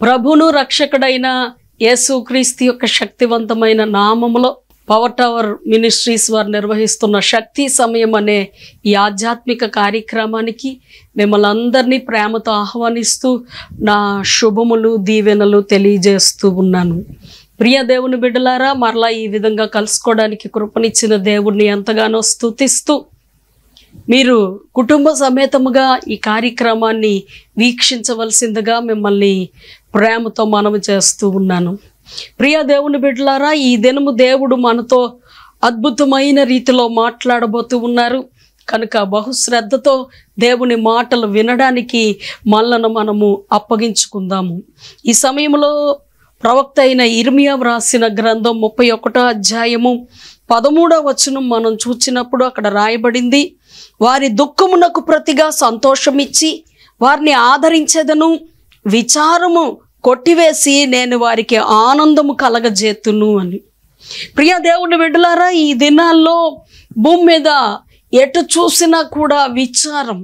ప్రభును రక్షకుడైన యేసుక్రీస్తు యొక్క శక్తివంతమైన నామములో పవర్ టవర్ మినిస్ట్రీస్ వారు నిర్వహిస్తున్న శక్తి సమయం అనే ఈ ఆధ్యాత్మిక కార్యక్రమానికి మిమ్మల్ని అందరినీ ప్రేమతో ఆహ్వానిస్తూ నా శుభములు దీవెనలు తెలియజేస్తూ ఉన్నాను ప్రియ దేవుని బిడ్డలారా మరలా ఈ విధంగా కలుసుకోవడానికి కృపనిచ్చిన దేవుణ్ణి ఎంతగానో స్తుతిస్తూ మీరు కుటుంబ సమేతముగా ఈ కార్యక్రమాన్ని వీక్షించవలసిందిగా మిమ్మల్ని ప్రేమతో మనవి చేస్తూ ఉన్నాను ప్రియ దేవుని బిడ్డలారా ఈ దినము దేవుడు మనతో అద్భుతమైన రీతిలో మాట్లాడబోతూ ఉన్నారు కనుక బహుశ్రద్ధతో దేవుని మాటలు వినడానికి మనలను మనము అప్పగించుకుందాము ఈ సమయంలో ప్రవక్త అయిన ఇర్మియా వ్రాసిన గ్రంథం ముప్పై ఒకటో అధ్యాయము పదమూడవ వచనం మనం చూచినప్పుడు అక్కడ రాయబడింది వారి దుఃఖమునకు ప్రతిగా సంతోషమిచ్చి వారిని ఆదరించేదను విచారము కొట్టివేసి నేను వారికి ఆనందము కలగజేతును అని ప్రియ దేవుని బిడ్డలారా ఈ దినాల్లో భూమి మీద ఎటు చూసినా కూడా విచారం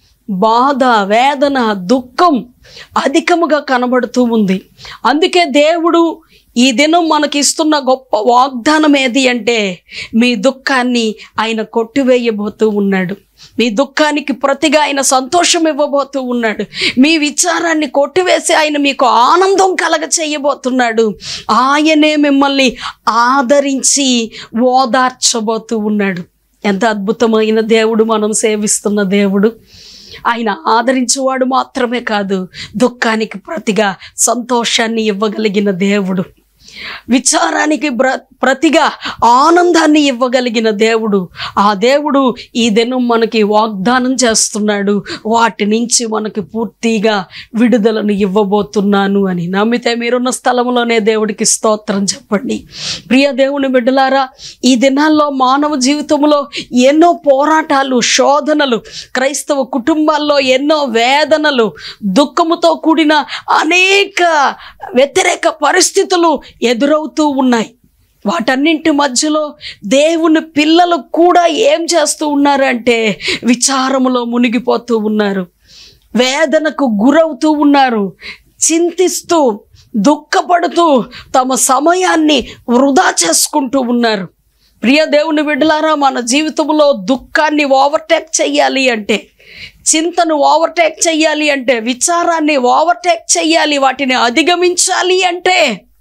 బాధ వేదన దుఃఖం అధికముగా కనబడుతూ ఉంది అందుకే దేవుడు ఈ దినం మనకి ఇస్తున్న గొప్ప వాగ్దానం ఏది అంటే మీ దుఃఖాన్ని ఆయన కొట్టివేయబోతూ ఉన్నాడు మీ దుఃఖానికి ప్రతిగా ఆయన సంతోషం ఇవ్వబోతూ ఉన్నాడు మీ విచారాన్ని కొట్టివేసి ఆయన మీకు ఆనందం కలగ చేయబోతున్నాడు ఆయనే మిమ్మల్ని ఆదరించి ఓదార్చబోతూ ఉన్నాడు ఎంత అద్భుతమైన దేవుడు మనం సేవిస్తున్న దేవుడు ఆయన ఆదరించేవాడు మాత్రమే కాదు దుఃఖానికి ప్రతిగా సంతోషాన్ని ఇవ్వగలిగిన దేవుడు విచారానికి ప్ర ప్రతిగా ఆనందాన్ని ఇవ్వగలిగిన దేవుడు ఆ దేవుడు ఈ దినం మనకి వాగ్దానం చేస్తున్నాడు వాటి నుంచి మనకి పూర్తిగా విడుదలను ఇవ్వబోతున్నాను అని నమ్మితే మీరున్న స్థలంలోనే దేవుడికి స్తోత్రం చెప్పండి ప్రియ దేవుని బిడ్డలారా ఈ దినాల్లో మానవ జీవితంలో ఎన్నో పోరాటాలు శోధనలు క్రైస్తవ కుటుంబాల్లో ఎన్నో వేదనలు దుఃఖముతో కూడిన అనేక వ్యతిరేక పరిస్థితులు ఎదురవుతూ ఉన్నాయి వాటన్నింటి మధ్యలో దేవుని పిల్లలు కూడా ఏం చేస్తూ ఉన్నారంటే విచారములో మునిగిపోతూ ఉన్నారు వేదనకు గురవుతూ ఉన్నారు చింతిస్తూ దుఃఖపడుతూ తమ సమయాన్ని వృధా చేసుకుంటూ ఉన్నారు ప్రియ దేవుని బిడ్డలారా మన జీవితంలో దుఃఖాన్ని ఓవర్టేక్ చెయ్యాలి అంటే చింతను ఓవర్టేక్ చెయ్యాలి అంటే విచారాన్ని ఓవర్టేక్ చెయ్యాలి వాటిని అధిగమించాలి అంటే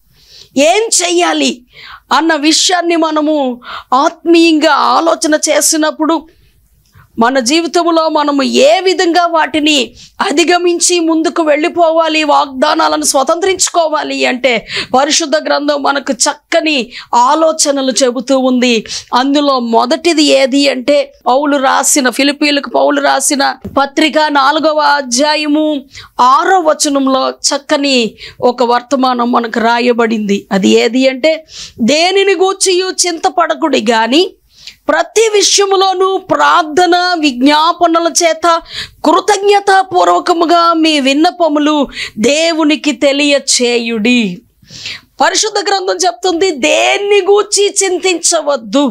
ఏం చెయ్యాలి అన్న విషయాన్ని మనము ఆత్మీయంగా ఆలోచన చేసినప్పుడు మన జీవితంలో మనము ఏ విధంగా వాటిని అధిగమించి ముందుకు వెళ్ళిపోవాలి వాగ్దానాలను స్వతంత్రించుకోవాలి అంటే పరిశుద్ధ గ్రంథం మనకు చక్కని ఆలోచనలు చెబుతూ ఉంది అందులో మొదటిది ఏది అంటే పౌలు రాసిన ఫిలిపీలకు పౌలు రాసిన పత్రిక నాలుగవ అధ్యాయము ఆరో వచనంలో చక్కని ఒక వర్తమానం మనకు రాయబడింది అది ఏది అంటే దేనిని గూర్చియు చింతపడకుడి గాని ప్రతి విషయములోనూ ప్రార్థన విజ్ఞాపనల చేత కృతజ్ఞతాపూర్వకముగా మీ విన్నపములు దేవునికి తెలియచేయుడి పరిశుద్ధ గ్రంథం చెప్తుంది దేన్ని గూర్చి చింతించవద్దు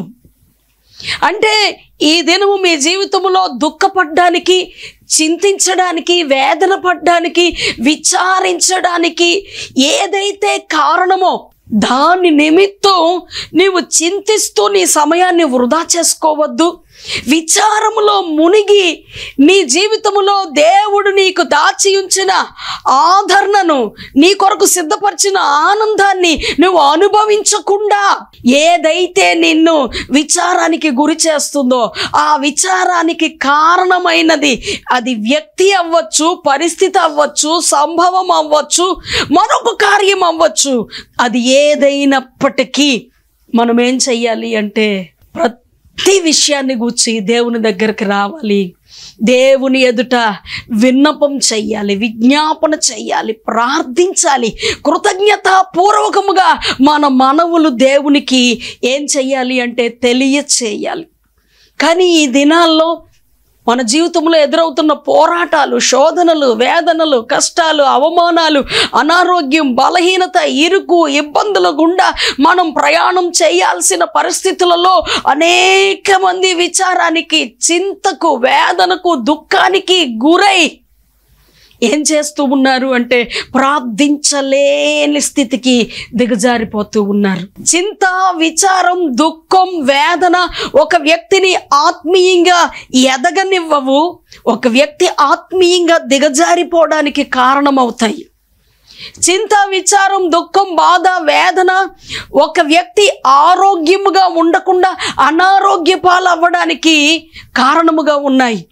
అంటే ఈ దినము మీ జీవితంలో దుఃఖపడ్డానికి చింతించడానికి వేదన పడ్డానికి విచారించడానికి ఏదైతే కారణమో దాని నిమిత్తం నీవు చింతిస్తూ నీ సమయాన్ని వృధా చేసుకోవద్దు విచారములో మునిగి నీ జీవితములో దేవుడు నీకు దాచి ఉంచిన ఆదరణను నీ కొరకు సిద్ధపరిచిన ఆనందాన్ని నువ్వు అనుభవించకుండా ఏదైతే నిన్ను విచారానికి గురి చేస్తుందో ఆ విచారానికి కారణమైనది అది వ్యక్తి అవ్వచ్చు పరిస్థితి అవ్వచ్చు సంభవం అవ్వచ్చు మరొక కార్యం అవ్వచ్చు అది ఏదైనప్పటికీ మనం ఏం చెయ్యాలి అంటే ప్రతి విషయాన్ని గూర్చి దేవుని దగ్గరికి రావాలి దేవుని ఎదుట విన్నపం చెయ్యాలి విజ్ఞాపన చెయ్యాలి ప్రార్థించాలి కృతజ్ఞతాపూర్వకముగా మన మనవులు దేవునికి ఏం చెయ్యాలి అంటే తెలియచేయాలి కానీ ఈ దినాల్లో మన జీవితంలో ఎదురవుతున్న పోరాటాలు శోధనలు వేదనలు కష్టాలు అవమానాలు అనారోగ్యం బలహీనత ఇరుకు ఇబ్బందుల గుండా మనం ప్రయాణం చేయాల్సిన పరిస్థితులలో అనేక మంది విచారానికి చింతకు వేదనకు దుఃఖానికి గురై ఏం చేస్తూ ఉన్నారు అంటే ప్రార్థించలేని స్థితికి దిగజారిపోతూ ఉన్నారు చింత విచారం దుఃఖం వేదన ఒక వ్యక్తిని ఆత్మీయంగా ఎదగనివ్వవు ఒక వ్యక్తి ఆత్మీయంగా దిగజారిపోవడానికి కారణమవుతాయి చింత విచారం దుఃఖం బాధ వేదన ఒక వ్యక్తి ఆరోగ్యముగా ఉండకుండా అనారోగ్య పాలవ్వడానికి కారణముగా ఉన్నాయి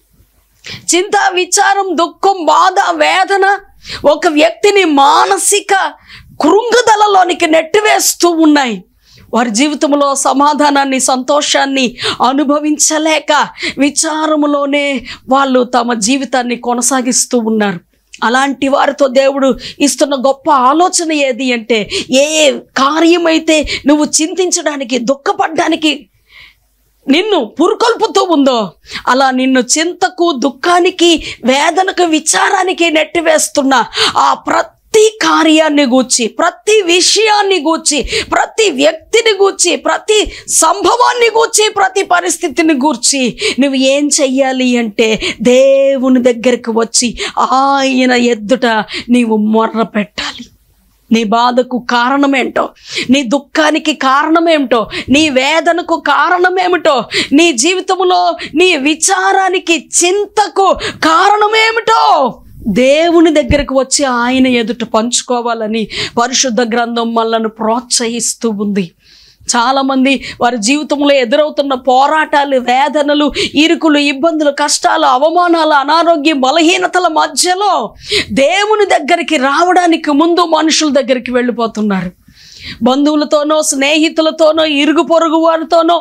చింత విచారం దుఃఖం బాధ వేదన ఒక వ్యక్తిని మానసిక కృంగుదలలోనికి నెట్టివేస్తూ ఉన్నాయి వారి జీవితంలో సమాధానాన్ని సంతోషాన్ని అనుభవించలేక విచారములోనే వాళ్ళు తమ జీవితాన్ని కొనసాగిస్తూ ఉన్నారు అలాంటి వారితో దేవుడు ఇస్తున్న గొప్ప ఆలోచన ఏది అంటే ఏ కార్యమైతే నువ్వు చింతించడానికి దుఃఖపడ్డానికి నిన్ను పురుకొల్పుతూ ఉందో అలా నిన్ను చింతకు దుఃఖానికి వేదనకు విచారానికి నెట్టివేస్తున్న ఆ ప్రతి కార్యాన్ని గూర్చి ప్రతి విషయాన్ని గూర్చి ప్రతి వ్యక్తిని గూర్చి ప్రతి సంభవాన్ని గూర్చి ప్రతి పరిస్థితిని గూర్చి నువ్వు ఏం చెయ్యాలి అంటే దేవుని దగ్గరికి వచ్చి ఆయన ఎద్దుట నీవు మొర్ర పెట్టాలి నీ బాధకు కారణమేంటో నీ దుఃఖానికి కారణమేమిటో నీ వేదనకు కారణమేమిటో నీ జీవితంలో నీ విచారానికి చింతకు కారణమేమిటో దేవుని దగ్గరకు వచ్చి ఆయన ఎదుట పంచుకోవాలని పరిశుద్ధ గ్రంథం మనల్ని ప్రోత్సహిస్తూ ఉంది చాలామంది వారి జీవితంలో ఎదురవుతున్న పోరాటాలు వేదనలు ఇరుకులు ఇబ్బందులు కష్టాలు అవమానాలు అనారోగ్యం బలహీనతల మధ్యలో దేవుని దగ్గరికి రావడానికి ముందు మనుషుల దగ్గరికి వెళ్ళిపోతున్నారు బంధువులతోనో స్నేహితులతోనో ఇరుగు పొరుగు వారితోనో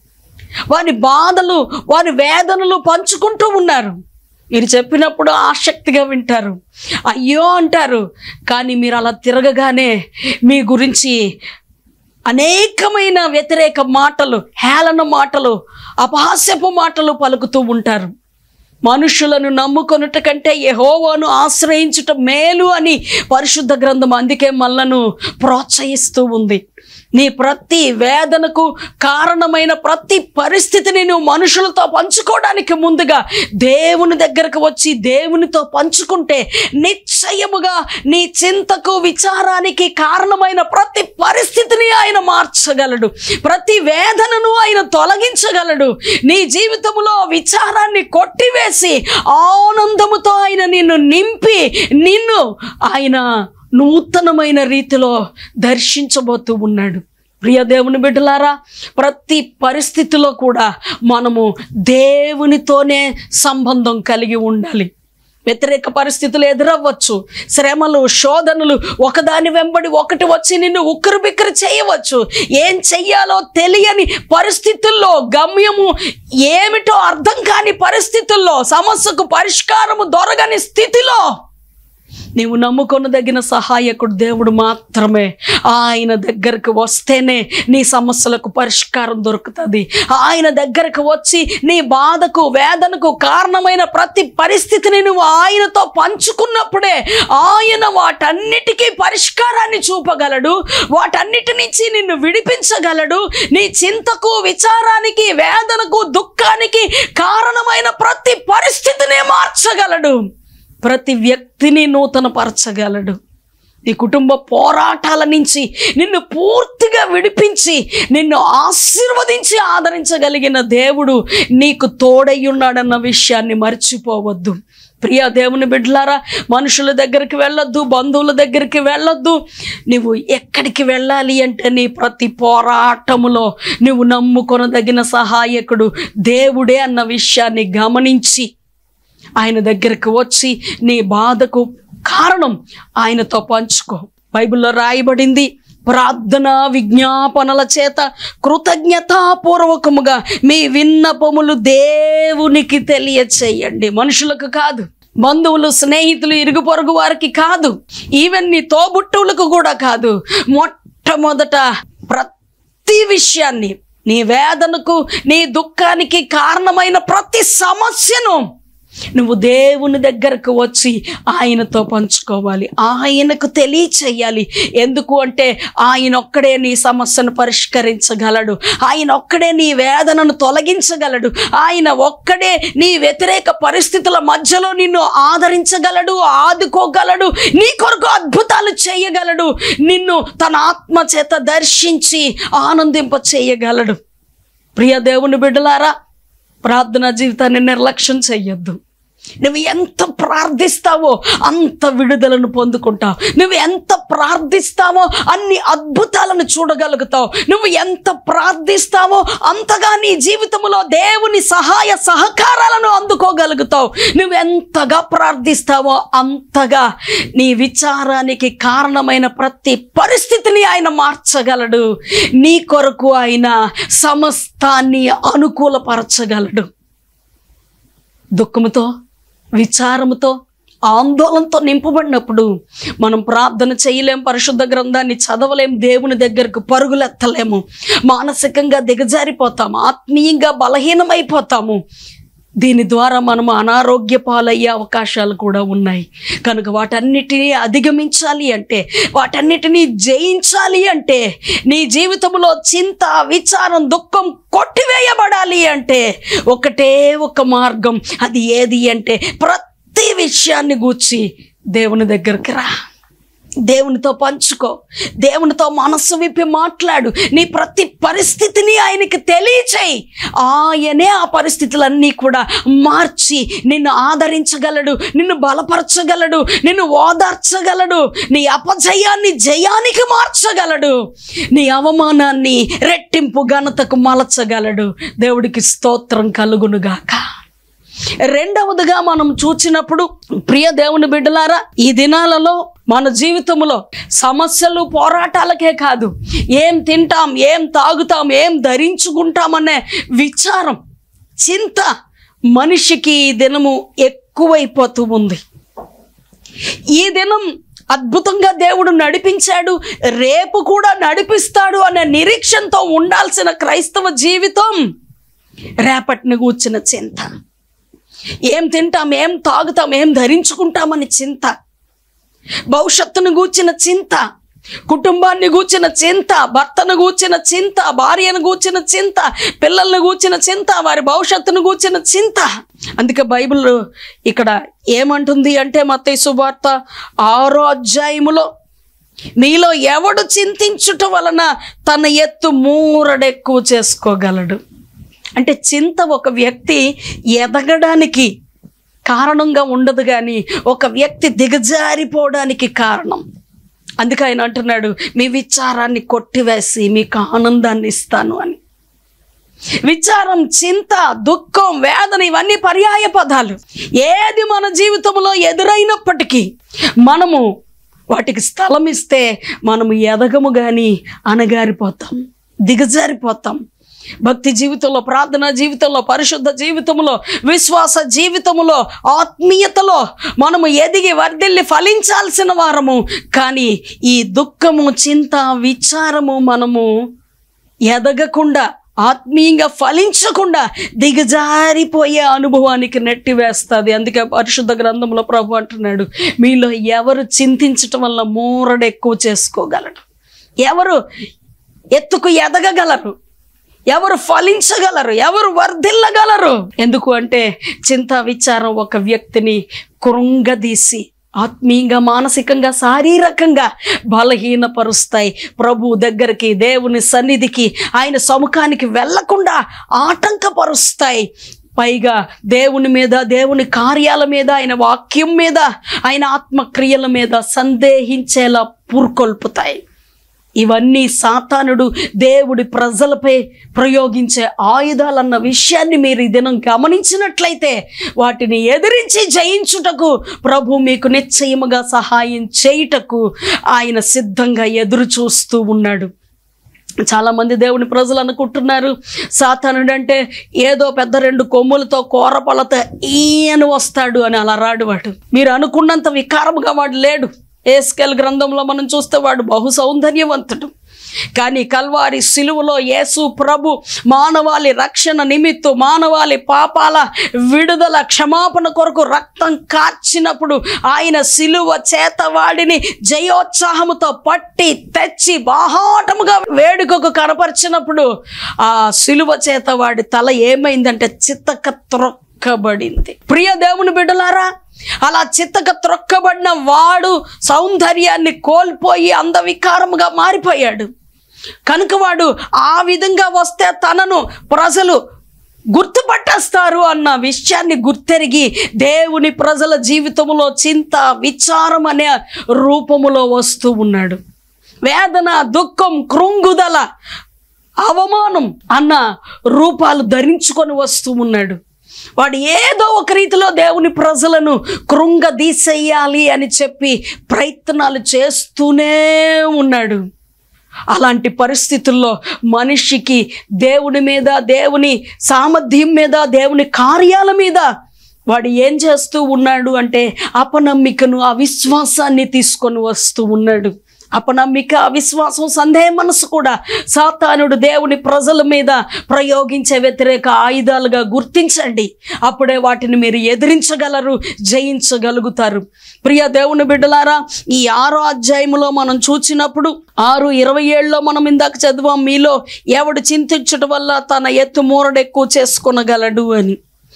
వారి బాధలు వారి వేదనలు పంచుకుంటూ ఉన్నారు మీరు చెప్పినప్పుడు ఆసక్తిగా వింటారు అయ్యో అంటారు కానీ మీరు అలా తిరగగానే మీ గురించి అనేకమైన వ్యతిరేక మాటలు హేళన మాటలు అపహాస్యపు మాటలు పలుకుతూ ఉంటారు మనుషులను నమ్ముకొనుట కంటే యెహోవాను ఆశ్రయించుట మేలు అని పరిశుద్ధ గ్రంథం అందుకే మనలను ప్రోత్సహిస్తూ ఉంది నీ ప్రతి వేదనకు కారణమైన ప్రతి పరిస్థితిని నువ్వు మనుషులతో పంచుకోవడానికి ముందుగా దేవుని దగ్గరకు వచ్చి దేవునితో పంచుకుంటే నిశ్చయముగా నీ చింతకు విచారానికి కారణమైన ప్రతి పరిస్థితిని ఆయన మార్చగలడు ప్రతి వేదనను ఆయన తొలగించగలడు నీ జీవితంలో విచారాన్ని కొట్టివేసి ఆనందముతో ఆయన నిన్ను నింపి నిన్ను ఆయన నూతనమైన రీతిలో దర్శించబోతూ ఉన్నాడు ప్రియ దేవుని బిడ్డలారా ప్రతి పరిస్థితిలో కూడా మనము దేవునితోనే సంబంధం కలిగి ఉండాలి వ్యతిరేక పరిస్థితులు ఎదురవ్వచ్చు శ్రమలు శోధనలు ఒకదాని వెంబడి ఒకటి వచ్చి నిన్ను ఉక్కిరి బిక్కిరి చేయవచ్చు ఏం చెయ్యాలో తెలియని పరిస్థితుల్లో గమ్యము ఏమిటో అర్థం కాని పరిస్థితుల్లో సమస్యకు పరిష్కారము దొరకని స్థితిలో నీవు నమ్ముకొనదగిన సహాయకుడు దేవుడు మాత్రమే ఆయన దగ్గరకు వస్తేనే నీ సమస్యలకు పరిష్కారం దొరుకుతుంది ఆయన దగ్గరకు వచ్చి నీ బాధకు వేదనకు కారణమైన ప్రతి పరిస్థితిని నువ్వు ఆయనతో పంచుకున్నప్పుడే ఆయన వాటన్నిటికీ పరిష్కారాన్ని చూపగలడు వాటన్నిటి నుంచి నిన్ను విడిపించగలడు నీ చింతకు విచారానికి వేదనకు దుఃఖానికి కారణమైన ప్రతి పరిస్థితిని మార్చగలడు ప్రతి వ్యక్తిని నూతనపరచగలడు నీ కుటుంబ పోరాటాల నుంచి నిన్ను పూర్తిగా విడిపించి నిన్ను ఆశీర్వదించి ఆదరించగలిగిన దేవుడు నీకు తోడై ఉన్నాడన్న విషయాన్ని మర్చిపోవద్దు ప్రియ దేవుని బిడ్డలారా మనుషుల దగ్గరికి వెళ్ళొద్దు బంధువుల దగ్గరికి వెళ్ళొద్దు నువ్వు ఎక్కడికి వెళ్ళాలి అంటే నీ ప్రతి పోరాటములో నువ్వు నమ్ముకొనదగిన సహాయకుడు దేవుడే అన్న విషయాన్ని గమనించి ఆయన దగ్గరకు వచ్చి నీ బాధకు కారణం ఆయనతో పంచుకో బైబిల్లో రాయబడింది ప్రార్థన విజ్ఞాపనల చేత కృతజ్ఞతాపూర్వకముగా మీ విన్నపములు దేవునికి తెలియచేయండి మనుషులకు కాదు బంధువులు స్నేహితులు ఇరుగు పొరుగు వారికి కాదు ఈవెన్ నీ తోబుట్టువులకు కూడా కాదు మొట్టమొదట ప్రతి విషయాన్ని నీ వేదనకు నీ దుఃఖానికి కారణమైన ప్రతి సమస్యను నువ్వు దేవుని దగ్గరకు వచ్చి ఆయనతో పంచుకోవాలి ఆయనకు తెలియచేయాలి ఎందుకు అంటే ఆయన ఒక్కడే నీ సమస్యను పరిష్కరించగలడు ఆయన ఒక్కడే నీ వేదనను తొలగించగలడు ఆయన ఒక్కడే నీ వ్యతిరేక పరిస్థితుల మధ్యలో నిన్ను ఆదరించగలడు ఆదుకోగలడు నీ కొరకు అద్భుతాలు చేయగలడు నిన్ను తన ఆత్మ చేత దర్శించి ఆనందింప చేయగలడు ప్రియ దేవుని బిడ్డలారా ప్రార్థనా జీవితాన్ని నిర్లక్ష్యం చెయ్యొద్దు నువ్వు ఎంత ప్రార్థిస్తావో అంత విడుదలను పొందుకుంటావు నువ్వు ఎంత ప్రార్థిస్తావో అన్ని అద్భుతాలను చూడగలుగుతావు నువ్వు ఎంత ప్రార్థిస్తావో అంతగా నీ జీవితంలో దేవుని సహాయ సహకారాలను అందుకోగలుగుతావు నువ్వు ఎంతగా ప్రార్థిస్తావో అంతగా నీ విచారానికి కారణమైన ప్రతి పరిస్థితిని ఆయన మార్చగలడు నీ కొరకు ఆయన సమస్తాన్ని అనుకూలపరచగలడు దుఃఖముతో విచారముతో ఆందోళనతో నింపబడినప్పుడు మనం ప్రార్థన చేయలేం పరిశుద్ధ గ్రంథాన్ని చదవలేం దేవుని దగ్గరకు పరుగులెత్తలేము మానసికంగా దిగజారిపోతాము ఆత్మీయంగా బలహీనమైపోతాము దీని ద్వారా మనం అనారోగ్య పాలయ్యే అవకాశాలు కూడా ఉన్నాయి కనుక వాటన్నిటినీ అధిగమించాలి అంటే వాటన్నిటినీ జయించాలి అంటే నీ జీవితంలో చింత విచారం దుఃఖం కొట్టివేయబడాలి అంటే ఒకటే ఒక మార్గం అది ఏది అంటే ప్రతి విషయాన్ని గూర్చి దేవుని దగ్గరికి రా దేవునితో పంచుకో దేవునితో మనస్సు విప్పి మాట్లాడు నీ ప్రతి పరిస్థితిని ఆయనకి తెలియచేయి ఆయనే ఆ పరిస్థితులన్నీ కూడా మార్చి నిన్ను ఆదరించగలడు నిన్ను బలపరచగలడు నిన్ను ఓదార్చగలడు నీ అపజయాన్ని జయానికి మార్చగలడు నీ అవమానాన్ని రెట్టింపు ఘనతకు మలచగలడు దేవుడికి స్తోత్రం కలుగునుగాక రెండవదిగా మనం చూచినప్పుడు ప్రియ దేవుని బిడ్డలారా ఈ దినాలలో మన జీవితంలో సమస్యలు పోరాటాలకే కాదు ఏం తింటాం ఏం తాగుతాం ఏం ధరించుకుంటామనే విచారం చింత మనిషికి ఈ దినము ఎక్కువైపోతూ ఉంది ఈ దినం అద్భుతంగా దేవుడు నడిపించాడు రేపు కూడా నడిపిస్తాడు అనే నిరీక్షణతో ఉండాల్సిన క్రైస్తవ జీవితం రేపటిని కూర్చిన చింత ఏం తింటాం ఏం తాగుతాం ఏం ధరించుకుంటామని చింత భవిష్యత్తును గూర్చిన చింత కుటుంబాన్ని గూర్చిన చింత భర్తను గూర్చిన చింత భార్యను గూర్చిన చింత పిల్లల్ని గూర్చిన చింత వారి భవిష్యత్తును గూర్చిన చింత అందుకే బైబిల్ ఇక్కడ ఏమంటుంది అంటే మత్తయి సువార్త ఆరో అధ్యాయములో మీలో ఎవడు చింతించుట వలన తన ఎత్తు మూరడెక్కువ చేసుకోగలడు అంటే చింత ఒక వ్యక్తి ఎదగడానికి కారణంగా ఉండదు కానీ ఒక వ్యక్తి దిగజారిపోవడానికి కారణం అందుకే ఆయన అంటున్నాడు మీ విచారాన్ని కొట్టివేసి మీకు ఆనందాన్ని ఇస్తాను అని విచారం చింత దుఃఖం వేదన ఇవన్నీ పర్యాయ పదాలు ఏది మన జీవితంలో ఎదురైనప్పటికీ మనము వాటికి స్థలం ఇస్తే మనము ఎదగము కానీ అనగారిపోతాం దిగజారిపోతాం భక్తి జీవితంలో ప్రార్థన జీవితంలో పరిశుద్ధ జీవితంలో విశ్వాస జీవితంలో ఆత్మీయతలో మనము ఎదిగి వర్ధిల్లి ఫలించాల్సిన వారము కానీ ఈ దుఃఖము చింత విచారము మనము ఎదగకుండా ఆత్మీయంగా ఫలించకుండా దిగజారిపోయే అనుభవానికి నెట్టివేస్తుంది అందుకే పరిశుద్ధ గ్రంథంలో ప్రభు అంటున్నాడు మీలో ఎవరు చింతించటం వల్ల మూరడు ఎక్కువ చేసుకోగలరు ఎవరు ఎత్తుకు ఎదగగలరు ఎవరు ఫలించగలరు ఎవరు వర్ధిల్లగలరు ఎందుకు అంటే చింత విచారం ఒక వ్యక్తిని కృంగదీసి ఆత్మీయంగా మానసికంగా శారీరకంగా బలహీనపరుస్తాయి ప్రభు దగ్గరికి దేవుని సన్నిధికి ఆయన సముఖానికి వెళ్లకుండా ఆటంకపరుస్తాయి పైగా దేవుని మీద దేవుని కార్యాల మీద ఆయన వాక్యం మీద ఆయన ఆత్మక్రియల మీద సందేహించేలా పూర్కొల్పుతాయి ఇవన్నీ సాతానుడు దేవుడి ప్రజలపై ప్రయోగించే ఆయుధాలన్న విషయాన్ని మీరు ఈ దినం గమనించినట్లయితే వాటిని ఎదిరించి జయించుటకు ప్రభు మీకు నిశ్చయముగా సహాయం చేయుటకు ఆయన సిద్ధంగా ఎదురు చూస్తూ ఉన్నాడు చాలామంది దేవుని ప్రజలు అనుకుంటున్నారు సాతానుడు అంటే ఏదో పెద్ద రెండు కొమ్ములతో కూరపలతో ఈయన వస్తాడు అని అలా రాడు వాడు మీరు అనుకున్నంత వికారముగా వాడు లేడు ఏస్కెల్ గ్రంథంలో మనం చూస్తే వాడు బహు సౌందర్యవంతుడు కానీ కల్వారి సిలువలో యేసు ప్రభు మానవాళి రక్షణ నిమిత్తం మానవాళి పాపాల విడుదల క్షమాపణ కొరకు రక్తం కార్చినప్పుడు ఆయన సిలువ చేతవాడిని జయోత్సాహముతో పట్టి తెచ్చి బాహాటముగా వేడుకకు కనపరిచినప్పుడు ఆ సిలువ చేతవాడి తల ఏమైందంటే చిత్తక త్రొక్కబడింది ప్రియ దేవుని బిడ్డలారా అలా చిత్తక త్రొక్కబడిన వాడు సౌందర్యాన్ని కోల్పోయి అందవికారముగా మారిపోయాడు కనుక వాడు ఆ విధంగా వస్తే తనను ప్రజలు గుర్తుపట్టేస్తారు అన్న విషయాన్ని గుర్తెరిగి దేవుని ప్రజల జీవితంలో చింత విచారం అనే రూపములో వస్తూ ఉన్నాడు వేదన దుఃఖం కృంగుదల అవమానం అన్న రూపాలు ధరించుకొని వస్తూ ఉన్నాడు వాడు ఏదో ఒక రీతిలో దేవుని ప్రజలను కృంగదీసేయాలి అని చెప్పి ప్రయత్నాలు చేస్తూనే ఉన్నాడు అలాంటి పరిస్థితుల్లో మనిషికి దేవుని మీద దేవుని సామర్థ్యం మీద దేవుని కార్యాల మీద వాడు ఏం చేస్తూ ఉన్నాడు అంటే అపనమ్మికను అవిశ్వాసాన్ని తీసుకొని వస్తూ ఉన్నాడు అపనమ్మిక అవిశ్వాసం సందేహ మనసు కూడా సాతానుడు దేవుని ప్రజల మీద ప్రయోగించే వ్యతిరేక ఆయుధాలుగా గుర్తించండి అప్పుడే వాటిని మీరు ఎదిరించగలరు జయించగలుగుతారు ప్రియ దేవుని బిడ్డలారా ఈ ఆరో అధ్యాయములో మనం చూచినప్పుడు ఆరు ఇరవై ఏళ్ళలో మనం ఇందాక చదివాం మీలో ఎవడు చింతించడం వల్ల తన ఎత్తు మూరడు ఎక్కువ చేసుకొనగలడు అని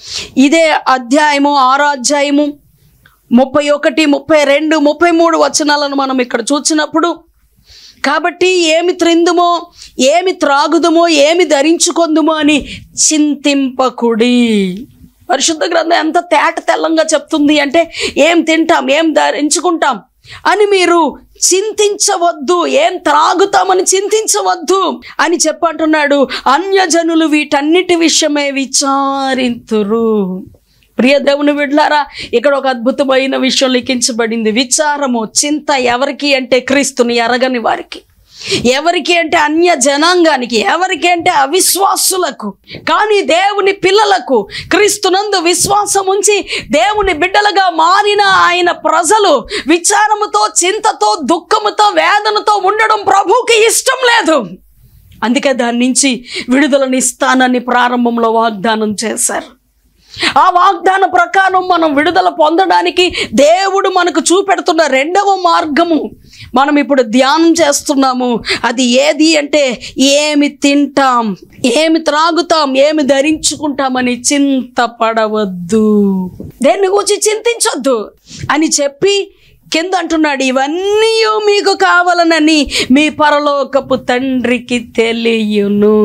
ఇదే అధ్యాయము ఆరో అధ్యాయము ముప్పై ఒకటి ముప్పై రెండు ముప్పై మూడు వచనాలను మనం ఇక్కడ చూసినప్పుడు కాబట్టి ఏమి త్రిందుమో ఏమి త్రాగుదుమో ఏమి ధరించుకొందుమో అని చింతింపకుడి పరిశుద్ధ గ్రంథం ఎంత తేట తెల్లంగా చెప్తుంది అంటే ఏం తింటాం ఏం ధరించుకుంటాం అని మీరు చింతించవద్దు ఏం త్రాగుతామని చింతించవద్దు అని చెప్పంటున్నాడు అన్యజనులు వీటన్నిటి విషయమే విచారింతురు ప్రియ దేవుని విడ్లారా ఇక్కడ ఒక అద్భుతమైన విషయం లిఖించబడింది విచారము చింత ఎవరికి అంటే క్రీస్తుని ఎరగని వారికి ఎవరికి అంటే అన్య జనాంగానికి ఎవరికి అంటే అవిశ్వాసులకు కానీ దేవుని పిల్లలకు క్రీస్తునందు విశ్వాసం ఉంచి దేవుని బిడ్డలుగా మారిన ఆయన ప్రజలు విచారముతో చింతతో దుఃఖముతో వేదనతో ఉండడం ప్రభువుకి ఇష్టం లేదు అందుకే దాని నుంచి విడుదలనిస్తానని ప్రారంభంలో వాగ్దానం చేశారు ఆ వాగ్దాన ప్రకారం మనం విడుదల పొందడానికి దేవుడు మనకు చూపెడుతున్న రెండవ మార్గము మనం ఇప్పుడు ధ్యానం చేస్తున్నాము అది ఏది అంటే ఏమి తింటాం ఏమి త్రాగుతాం ఏమి ధరించుకుంటామని చింతపడవద్దు దేన్ని గురించి చింతించొద్దు అని చెప్పి కింద అంటున్నాడు ఇవన్నీ మీకు కావాలనని మీ పరలోకపు తండ్రికి తెలియను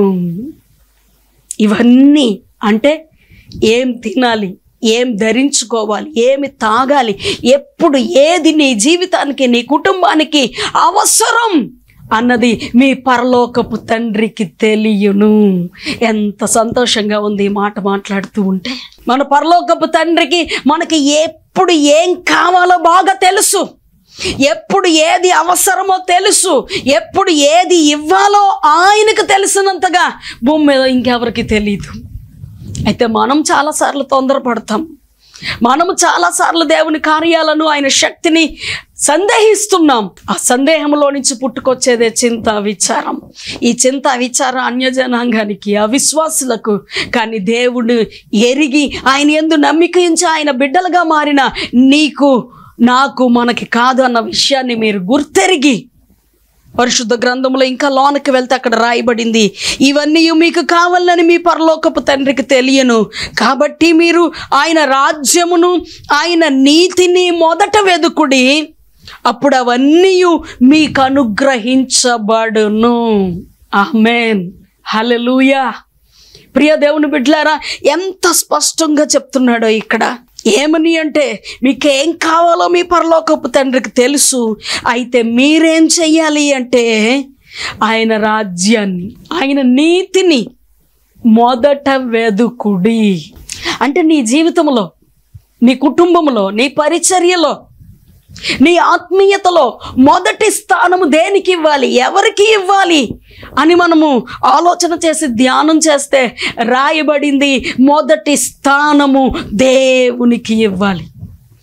ఇవన్నీ అంటే ఏం తినాలి ఏం ధరించుకోవాలి ఏమి తాగాలి ఎప్పుడు ఏది నీ జీవితానికి నీ కుటుంబానికి అవసరం అన్నది మీ పరలోకపు తండ్రికి తెలియను ఎంత సంతోషంగా ఉంది ఈ మాట మాట్లాడుతూ ఉంటే మన పరలోకపు తండ్రికి మనకి ఎప్పుడు ఏం కావాలో బాగా తెలుసు ఎప్పుడు ఏది అవసరమో తెలుసు ఎప్పుడు ఏది ఇవ్వాలో ఆయనకు తెలిసినంతగా భూమి మీద ఇంకెవరికి తెలియదు అయితే మనం చాలాసార్లు తొందరపడతాం మనము చాలాసార్లు దేవుని కార్యాలను ఆయన శక్తిని సందేహిస్తున్నాం ఆ సందేహంలో నుంచి పుట్టుకొచ్చేదే చింత విచారం ఈ చింత విచారం అన్యజనాంగానికి అవిశ్వాసులకు కానీ దేవుడు ఎరిగి ఆయన ఎందు నమ్మిక ఉంచి ఆయన బిడ్డలుగా మారిన నీకు నాకు మనకి కాదు అన్న విషయాన్ని మీరు గుర్తెరిగి పరిశుద్ధ గ్రంథంలో ఇంకా లోనకి వెళ్తే అక్కడ రాయబడింది ఇవన్నీ మీకు కావాలని మీ పరలోకపు తండ్రికి తెలియను కాబట్టి మీరు ఆయన రాజ్యమును ఆయన నీతిని మొదట వెదుకుడి అప్పుడు అవన్నీ మీకు అనుగ్రహించబడును ఆమెన్ హల్లెలూయా ప్రియ దేవుని బిడ్డలారా ఎంత స్పష్టంగా చెప్తున్నాడో ఇక్కడ ఏమని అంటే మీకేం కావాలో మీ పరలోకపు తండ్రికి తెలుసు అయితే మీరేం చెయ్యాలి అంటే ఆయన రాజ్యాన్ని ఆయన నీతిని మొదట వెదుకుడి అంటే నీ జీవితంలో నీ కుటుంబంలో నీ పరిచర్యలో నీ ఆత్మీయతలో మొదటి స్థానము దేనికి ఇవ్వాలి ఎవరికి ఇవ్వాలి అని మనము ఆలోచన చేసి ధ్యానం చేస్తే రాయబడింది మొదటి స్థానము దేవునికి ఇవ్వాలి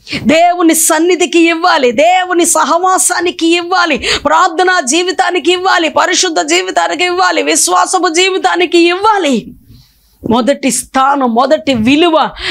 దేవుని సన్నిధికి ఇవ్వాలి దేవుని సహవాసానికి ఇవ్వాలి ప్రార్థనా జీవితానికి ఇవ్వాలి పరిశుద్ధ జీవితానికి ఇవ్వాలి విశ్వాసపు జీవితానికి ఇవ్వాలి మొదటి స్థానం మొదటి విలువ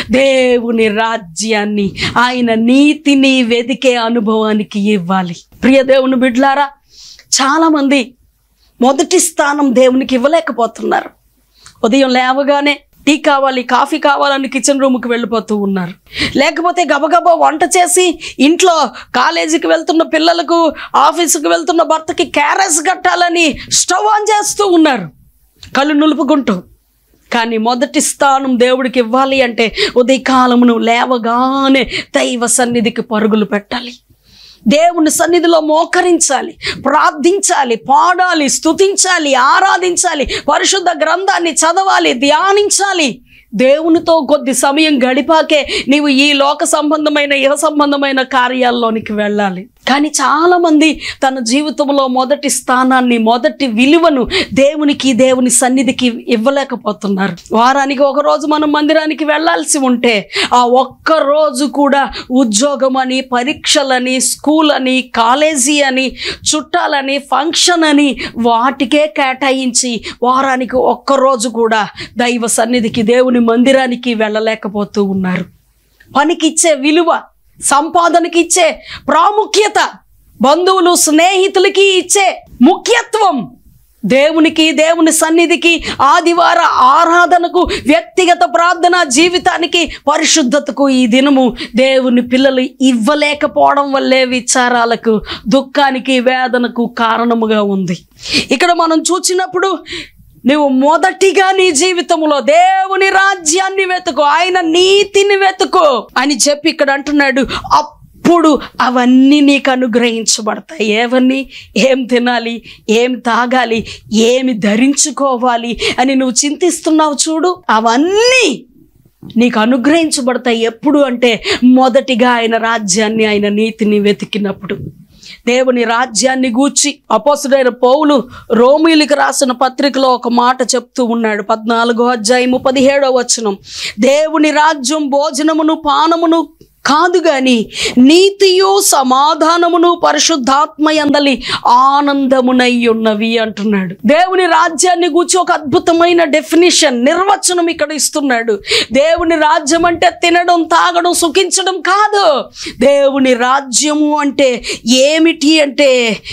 దేవుని రాజ్యాన్ని ఆయన నీతిని వెదికే అనుభవానికి ఇవ్వాలి ప్రియ దేవుని బిడ్లారా చాలామంది మొదటి స్థానం దేవునికి ఇవ్వలేకపోతున్నారు ఉదయం లేవగానే టీ కావాలి కాఫీ కావాలని కిచెన్ రూమ్కి వెళ్ళిపోతూ ఉన్నారు లేకపోతే గబగబా వంట చేసి ఇంట్లో కాలేజీకి వెళ్తున్న పిల్లలకు ఆఫీసుకు వెళ్తున్న భర్తకి క్యారెస్ కట్టాలని స్టవ్ ఆన్ చేస్తూ ఉన్నారు కళ్ళు నులుపుకుంటూ కానీ మొదటి స్థానం దేవుడికి ఇవ్వాలి అంటే ఉదయకాలమును లేవగానే దైవ సన్నిధికి పరుగులు పెట్టాలి దేవుని సన్నిధిలో మోకరించాలి ప్రార్థించాలి పాడాలి స్తుతించాలి ఆరాధించాలి పరిశుద్ధ గ్రంథాన్ని చదవాలి ధ్యానించాలి దేవునితో కొద్ది సమయం గడిపాకే నీవు ఈ లోక సంబంధమైన ఇహ సంబంధమైన కార్యాల్లోనికి వెళ్ళాలి కానీ చాలామంది తన జీవితంలో మొదటి స్థానాన్ని మొదటి విలువను దేవునికి దేవుని సన్నిధికి ఇవ్వలేకపోతున్నారు వారానికి ఒక రోజు మనం మందిరానికి వెళ్ళాల్సి ఉంటే ఆ ఒక్క రోజు కూడా ఉద్యోగం అని పరీక్షలని స్కూల్ అని కాలేజీ అని చుట్టాలని ఫంక్షన్ అని వాటికే కేటాయించి వారానికి ఒక్క రోజు కూడా దైవ సన్నిధికి దేవుని మందిరానికి వెళ్ళలేకపోతూ ఉన్నారు పనికిచ్చే విలువ సంపాదనకి ఇచ్చే ప్రాముఖ్యత బంధువులు స్నేహితులకి ఇచ్చే ముఖ్యత్వం దేవునికి దేవుని సన్నిధికి ఆదివార ఆరాధనకు వ్యక్తిగత ప్రార్థన జీవితానికి పరిశుద్ధతకు ఈ దినము దేవుని పిల్లలు ఇవ్వలేకపోవడం వల్లే విచారాలకు దుఃఖానికి వేదనకు కారణముగా ఉంది ఇక్కడ మనం చూచినప్పుడు నువ్వు మొదటిగా నీ జీవితంలో దేవుని రాజ్యాన్ని వెతుకు ఆయన నీతిని వెతుకు అని చెప్పి ఇక్కడ అంటున్నాడు అప్పుడు అవన్నీ నీకు అనుగ్రహించబడతాయి ఏవన్నీ ఏం తినాలి ఏం తాగాలి ఏమి ధరించుకోవాలి అని నువ్వు చింతిస్తున్నావు చూడు అవన్నీ నీకు అనుగ్రహించబడతాయి ఎప్పుడు అంటే మొదటిగా ఆయన రాజ్యాన్ని ఆయన నీతిని వెతికినప్పుడు దేవుని రాజ్యాన్ని గూర్చి అపోసుడైన పౌలు రోమిలికి రాసిన పత్రికలో ఒక మాట చెప్తూ ఉన్నాడు పద్నాలుగో అధ్యాయము పదిహేడో వచనం దేవుని రాజ్యం భోజనమును పానమును కాదు గాని నీతియు సమాధానమును పరిశుద్ధాత్మ యందలి ఆనందమునై ఉన్నవి అంటున్నాడు దేవుని రాజ్యాన్ని గూర్చి ఒక అద్భుతమైన డెఫినిషన్ నిర్వచనం ఇక్కడ ఇస్తున్నాడు దేవుని రాజ్యం అంటే తినడం తాగడం సుఖించడం కాదు దేవుని రాజ్యము అంటే ఏమిటి అంటే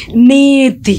నీతి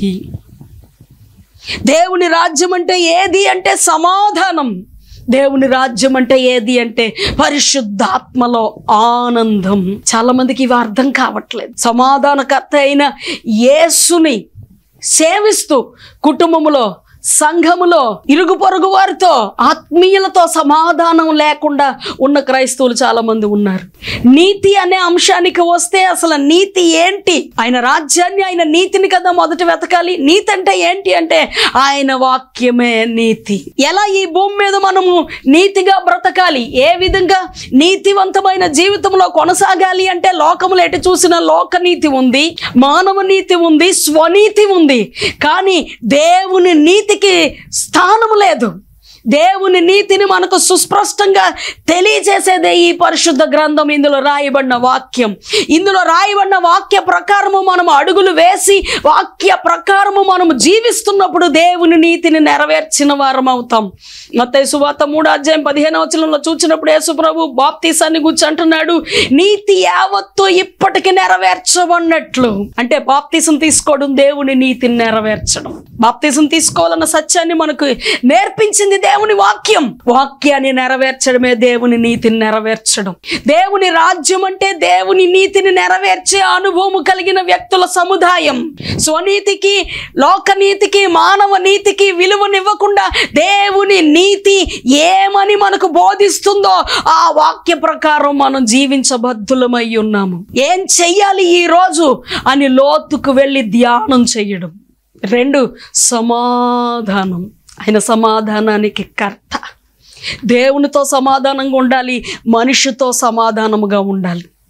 దేవుని రాజ్యం అంటే ఏది అంటే సమాధానం దేవుని రాజ్యం అంటే ఏది అంటే పరిశుద్ధాత్మలో ఆనందం చాలా మందికి ఇవి అర్థం కావట్లేదు సమాధానకర్త అయిన యేసుని సేవిస్తూ కుటుంబములో సంఘములో ఇరుగు పొరుగు వారితో ఆత్మీయులతో సమాధానం లేకుండా ఉన్న క్రైస్తవులు చాలా మంది ఉన్నారు నీతి అనే అంశానికి వస్తే అసలు నీతి ఏంటి ఆయన రాజ్యాన్ని ఆయన నీతిని కదా మొదట వెతకాలి నీతి అంటే ఏంటి అంటే ఆయన వాక్యమే నీతి ఎలా ఈ భూమి మీద మనము నీతిగా బ్రతకాలి ఏ విధంగా నీతివంతమైన జీవితంలో కొనసాగాలి అంటే లోకములు ఎటు చూసిన లోక నీతి ఉంది మానవ నీతి ఉంది స్వనీతి ఉంది కానీ దేవుని నీతికి స్థానము లేదు దేవుని నీతిని మనకు సుస్పష్టంగా తెలియజేసేదే ఈ పరిశుద్ధ గ్రంథం ఇందులో రాయబడిన వాక్యం ఇందులో రాయబడిన వాక్య ప్రకారము మనం అడుగులు వేసి వాక్య ప్రకారము మనం జీవిస్తున్నప్పుడు దేవుని నీతిని నెరవేర్చిన వారం అవుతాం మత్తయి సువార్త మూడు అధ్యాయం పదిహేను వచనంలో చూసినప్పుడు యేసు ప్రభు బాప్తీసాన్ని గురించి అంటున్నాడు నీతి యావత్తు ఇప్పటికి నెరవేర్చబడినట్లు అంటే బాప్తీసం తీసుకోవడం దేవుని నీతిని నెరవేర్చడం బాప్తీసం తీసుకోవాలన్న సత్యాన్ని మనకు నేర్పించింది దేవుని వాక్యం వాక్యాన్ని నెరవేర్చడమే దేవుని నీతిని నెరవేర్చడం దేవుని రాజ్యం అంటే దేవుని నీతిని నెరవేర్చే అనుభవం కలిగిన వ్యక్తుల సముదాయం స్వనీతికి లోకనీతికి మానవ నీతికి విలువనివ్వకుండా దేవుని నీతి ఏమని మనకు బోధిస్తుందో ఆ వాక్య ప్రకారం మనం జీవించబద్ధులమై ఉన్నాము ఏం చెయ్యాలి ఈ రోజు అని లోతుకు వెళ్ళి ధ్యానం చేయడం రెండు సమాధానం ఆయన సమాధానానికి కర్త దేవునితో సమాధానంగా ఉండాలి మనిషితో సమాధానముగా ఉండాలి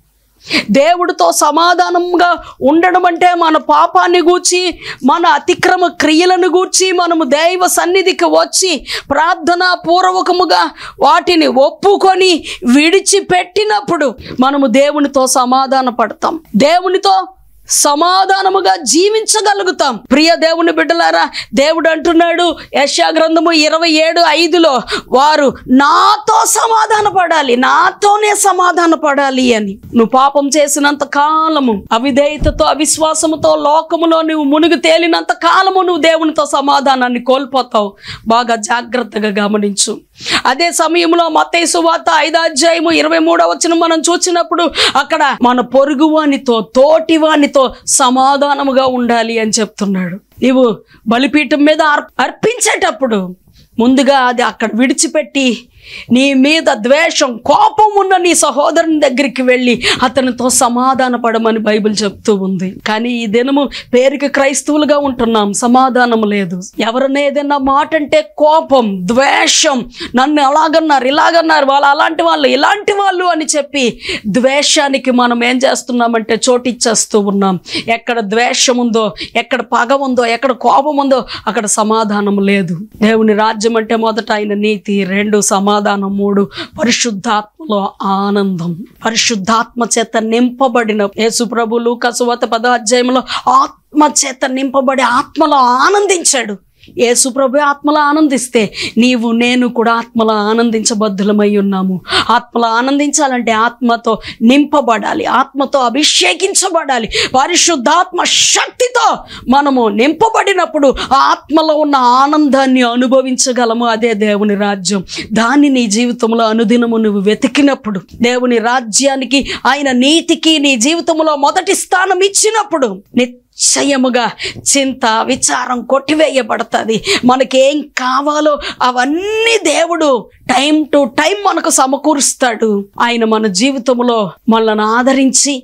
దేవుడితో సమాధానంగా ఉండడం అంటే మన పాపాన్ని గూర్చి మన అతిక్రమ క్రియలను గూర్చి మనము దైవ సన్నిధికి వచ్చి ప్రార్థనా పూర్వకముగా వాటిని ఒప్పుకొని విడిచిపెట్టినప్పుడు మనము దేవునితో సమాధాన పడతాం దేవునితో సమాధానముగా జీవించగలుగుతాం ప్రియ దేవుని బిడ్డలారా దేవుడు అంటున్నాడు యశా గ్రంథము ఇరవై ఏడు ఐదులో వారు నాతో సమాధాన పడాలి నాతోనే సమాధాన పడాలి అని నువ్వు పాపం చేసినంత కాలము అవిధేయతతో అవిశ్వాసముతో లోకములో నువ్వు మునిగి తేలినంత కాలము నువ్వు దేవునితో సమాధానాన్ని కోల్పోతావు బాగా జాగ్రత్తగా గమనించు అదే సమయంలో మత్తయి వార్త ఐదాధ్యాయము ఇరవై మూడవ వచ్చిన మనం చూసినప్పుడు అక్కడ మన పొరుగువానితో తోటివానితో సమాధానముగా ఉండాలి అని చెప్తున్నాడు నీవు బలిపీఠం మీద అర్- అర్పించేటప్పుడు ముందుగా అది అక్కడ విడిచిపెట్టి నీ మీద ద్వేషం కోపం ఉన్న నీ సహోదరుని దగ్గరికి వెళ్ళి అతనితో సమాధాన పడమని బైబిల్ చెప్తూ ఉంది కానీ ఈ దినము పేరుకి క్రైస్తవులుగా ఉంటున్నాం సమాధానం లేదు ఎవరైనా ఏదైనా మాట అంటే కోపం ద్వేషం నన్ను అలాగన్నారు ఇలాగన్నారు వాళ్ళు అలాంటి వాళ్ళు ఇలాంటి వాళ్ళు అని చెప్పి ద్వేషానికి మనం ఏం చేస్తున్నామంటే చోటిచ్చేస్తూ ఉన్నాం ఎక్కడ ద్వేషం ఉందో ఎక్కడ పగ ఉందో ఎక్కడ కోపం ఉందో అక్కడ సమాధానం లేదు దేవుని రాజ్యం అంటే మొదట ఆయన నీతి రెండు సమాధానం మూడు పరిశుద్ధాత్మలో ఆనందం పరిశుద్ధాత్మ చేత నింపబడిన యేసు ప్రభు లూకసువత పదాధ్యాయంలో ఆత్మ చేత నింపబడి ఆత్మలో ఆనందించాడు యేసు ప్రభు ఆత్మలో ఆనందిస్తే నీవు నేను కూడా ఆత్మలో ఆనందించబద్ధులమై ఉన్నాము ఆత్మలో ఆనందించాలంటే ఆత్మతో నింపబడాలి ఆత్మతో అభిషేకించబడాలి పరిశుద్ధాత్మ శక్తితో మనము నింపబడినప్పుడు ఆ ఆత్మలో ఉన్న ఆనందాన్ని అనుభవించగలము అదే దేవుని రాజ్యం దాన్ని నీ జీవితంలో అనుదినము నువ్వు వెతికినప్పుడు దేవుని రాజ్యానికి ఆయన నీతికి నీ జీవితంలో మొదటి స్థానం ఇచ్చినప్పుడు నిశ్చయముగా చింత విచారం కొట్టివేయబడుతుంది మనకేం కావాలో అవన్నీ దేవుడు టైం టు టైం మనకు సమకూరుస్తాడు ఆయన మన జీవితంలో మనల్ని ఆదరించి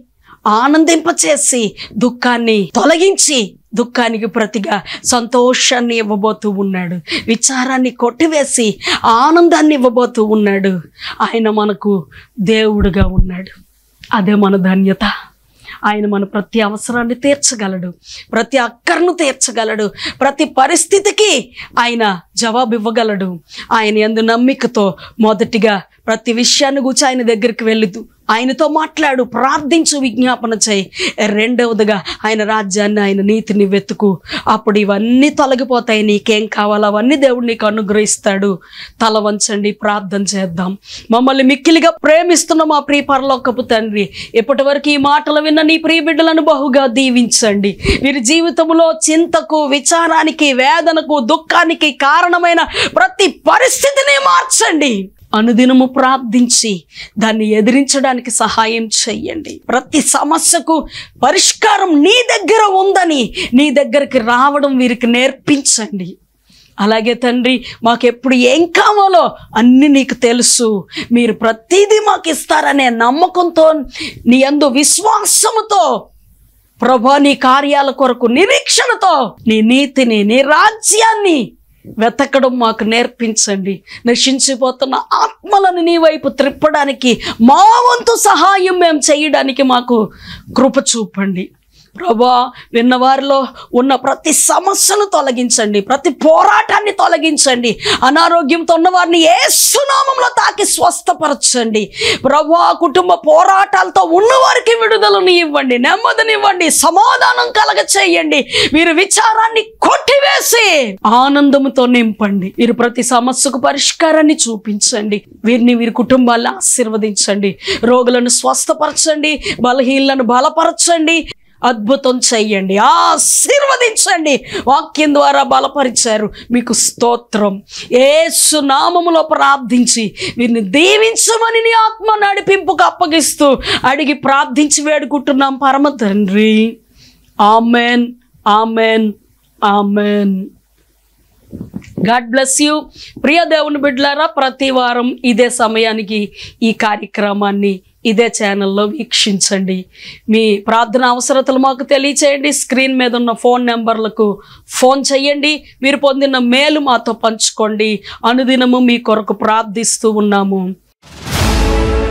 ఆనందింపచేసి దుఃఖాన్ని తొలగించి దుఃఖానికి ప్రతిగా సంతోషాన్ని ఇవ్వబోతూ ఉన్నాడు విచారాన్ని కొట్టివేసి ఆనందాన్ని ఇవ్వబోతూ ఉన్నాడు ఆయన మనకు దేవుడుగా ఉన్నాడు అదే మన ధన్యత ఆయన మన ప్రతి అవసరాన్ని తీర్చగలడు ప్రతి అక్కర్ను తీర్చగలడు ప్రతి పరిస్థితికి ఆయన జవాబు ఇవ్వగలడు ఆయన ఎందు నమ్మికతో మొదటిగా ప్రతి విషయాన్ని గురించి ఆయన దగ్గరికి వెళుతూ ఆయనతో మాట్లాడు ప్రార్థించు విజ్ఞాపన చేయి రెండవదిగా ఆయన రాజ్యాన్ని ఆయన నీతిని వెతుకు అప్పుడు ఇవన్నీ తొలగిపోతాయి నీకేం కావాలో అవన్నీ దేవుడు నీకు అనుగ్రహిస్తాడు తల వంచండి ప్రార్థన చేద్దాం మమ్మల్ని మిక్కిలిగా ప్రేమిస్తున్న మా ప్రియ పరలోకపు తండ్రి ఇప్పటి వరకు ఈ మాటలు విన్న నీ ప్రియ బిడ్డలను బహుగా దీవించండి వీరి జీవితంలో చింతకు విచారానికి వేదనకు దుఃఖానికి కారణమైన ప్రతి పరిస్థితిని మార్చండి అనుదినము ప్రార్థించి దాన్ని ఎదిరించడానికి సహాయం చెయ్యండి ప్రతి సమస్యకు పరిష్కారం నీ దగ్గర ఉందని నీ దగ్గరికి రావడం వీరికి నేర్పించండి అలాగే తండ్రి మాకు ఎప్పుడు ఏం కావాలో అన్ని నీకు తెలుసు మీరు ప్రతిదీ మాకు ఇస్తారనే నమ్మకంతో నీ అందు విశ్వాసముతో ప్రభా నీ కార్యాల కొరకు నిరీక్షణతో నీ నీతిని నీ రాజ్యాన్ని వెతకడం మాకు నేర్పించండి నశించిపోతున్న ఆత్మలను నీ వైపు త్రిప్పడానికి మా వంతు సహాయం మేము చేయడానికి మాకు కృప చూపండి ప్రభా విన్నవారిలో ఉన్న ప్రతి సమస్యను తొలగించండి ప్రతి పోరాటాన్ని తొలగించండి అనారోగ్యంతో ఉన్న వారిని ఏ సునామంలో తాకి స్వస్థపరచండి ప్రభా కుటుంబ పోరాటాలతో ఉన్నవారికి విడుదలను ఇవ్వండి నెమ్మదినివ్వండి సమాధానం కలగ చేయండి వీరి విచారాన్ని కొట్టివేసి ఆనందముతో నింపండి వీరు ప్రతి సమస్యకు పరిష్కారాన్ని చూపించండి వీరిని వీరి కుటుంబాలను ఆశీర్వదించండి రోగులను స్వస్థపరచండి బలహీనలను బలపరచండి అద్భుతం చెయ్యండి ఆశీర్వదించండి వాక్యం ద్వారా బలపరిచారు మీకు స్తోత్రం ఏసు నామములో ప్రార్థించి వీరిని దీవించమని నీ ఆత్మ నడిపింపుకు అప్పగిస్తూ అడిగి ప్రార్థించి వేడుకుంటున్నాం పరమ తండ్రి amen amen amen God bless you ప్రియ దేవుని బిడ్డలారా ప్రతి వారం ఇదే సమయానికి ఈ కార్యక్రమాన్ని ఇదే ఛానల్లో వీక్షించండి మీ ప్రార్థన అవసరతలు మాకు తెలియచేయండి స్క్రీన్ మీద ఉన్న ఫోన్ నెంబర్లకు ఫోన్ చేయండి మీరు పొందిన మేలు మాతో పంచుకోండి అనుదినము మీ కొరకు ప్రార్థిస్తూ ఉన్నాము